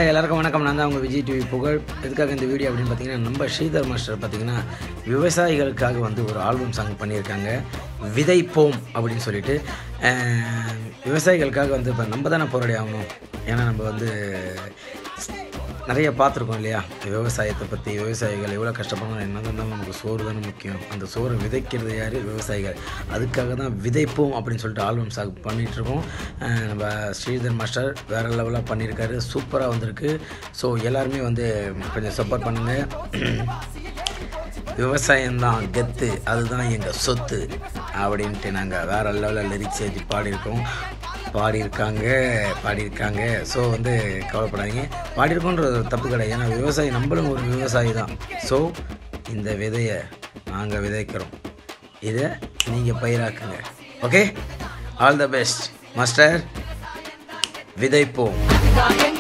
hi எல்லாருக்கும் வணக்கம் நான் தான் உங்கள் விஜய் டிவி புகழ் எதுக்காக இந்த வீடியோ அப்படின்னு பார்த்தீங்கன்னா நம்ம ஸ்ரீதர் மாஸ்டர் பார்த்தீங்கன்னா விவசாயிகளுக்காக வந்து ஒரு ஆல்பம் சாங் பண்ணியிருக்காங்க விதைப்போம் அப்படின்னு சொல்லிட்டு அஹ், விவசாயிகளுக்காக வந்து இப்போ நம்ம தானே போராடி ஆகணும் ஏன்னா நம்ம வந்து நிறைய பார்த்துருக்கோம் இல்லையா விவசாயத்தை பற்றி விவசாயிகள் எவ்வளோ கஷ்டப்படணும் என்ன இருந்தாலும் நமக்கு சோறு தானே முக்கியம் அந்த சோறை விதைக்கிறது யார் விவசாயிகள் அதுக்காக தான் விதைப்போம் அப்படின்னு சொல்லிட்டு ஆல்பம் சாங் பண்ணிகிட்ருக்கோம் நம்ம ஸ்ரீதர் மாஸ்டர் வேறு லெவலாக பண்ணியிருக்காரு சூப்பராக வந்திருக்கு ஸோ எல்லாருமே வந்து கொஞ்சம் சப்போர்ட் பண்ணுங்கள் விவசாயம்தான் கெத்து அதுதான் எங்கள் சொத்து அப்படின்ட்டு நாங்கள் வேறு லெவலில் லிரிக்ஸ் எழுதி பாடியிருக்கோம் பாடியிருக்காங்க பாடியிருக்காங்க ஸோ வந்து கவலைப்படாதீங்க பாடியிருக்கோன்றது தப்பு கிடையாது ஏன்னா விவசாயி நம்மளும் ஒரு விவசாயி தான் ஸோ இந்த விதையை நாங்கள் விதைக்கிறோம் இதை நீங்கள் பயிராக்குங்க okay all the best master விதைப்போம் தான்